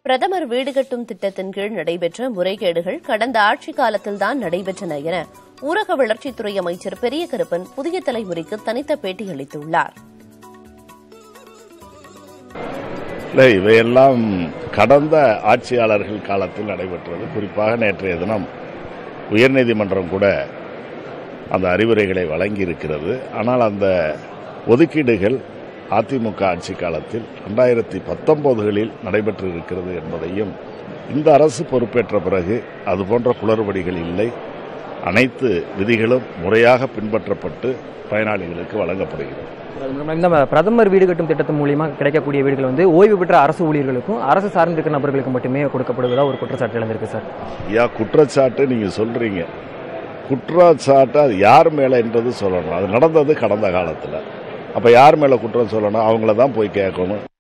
பிரதமர் வீடு கட்டும் திட்டத்தின் கீழ் நடைபெற்ற முறைகேடுகள் கடந்த ஆட்சிக் காலத்தில்தான் நடைபெற்றன என ஊரக வளர்ச்சித்துறை அமைச்சர் பெரிய கருப்பன் புதிய தலைமுறைக்கு தனித்த பேட்டியளித்துள்ளார் இல்லை இவையெல்லாம் கடந்த ஆட்சியாளர்கள் காலத்தில் நடைபெற்றது குறிப்பாக நேற்றைய தினம் உயர்நீதிமன்றம் கூட அந்த அறிவுரைகளை வழங்கியிருக்கிறது ஆனால் அந்த ஒதுக்கீடுகள் அதிமுக ஆட்சி காலத்தில் ரெண்டாயிரத்தி பத்தொன்பதுகளில் நடைபெற்று இருக்கிறது என்பதையும் இந்த அரசு பொறுப்பேற்ற பிறகு அதுபோன்ற குளறுபடிகள் இல்லை அனைத்து விதிகளும் முறையாக பின்பற்றப்பட்டு பயனாளிகளுக்கு வழங்கப்படுகிறது இந்த பிரதமர் வீடு கட்டும் திட்டத்தின் மூலியமா கிடைக்கக்கூடிய வீடுகள் வந்து ஓய்வு பெற்ற அரசு ஊழியர்களுக்கும் அரசு சார்ந்திருக்கிற நபர்களுக்கு மட்டுமே கொடுக்கப்படுவதா ஒரு குற்றச்சாட்டு எழுந்திருக்கு சார் ஐயா குற்றச்சாட்டு நீங்க சொல்றீங்க குற்றச்சாட்டு அது யார் மேல என்றது சொல்லணும் அது நடந்தது கடந்த காலத்துல அப்ப யார் மேல குற்றம் சொல்லணும் அவங்கள தான் போய் கேட்கணும்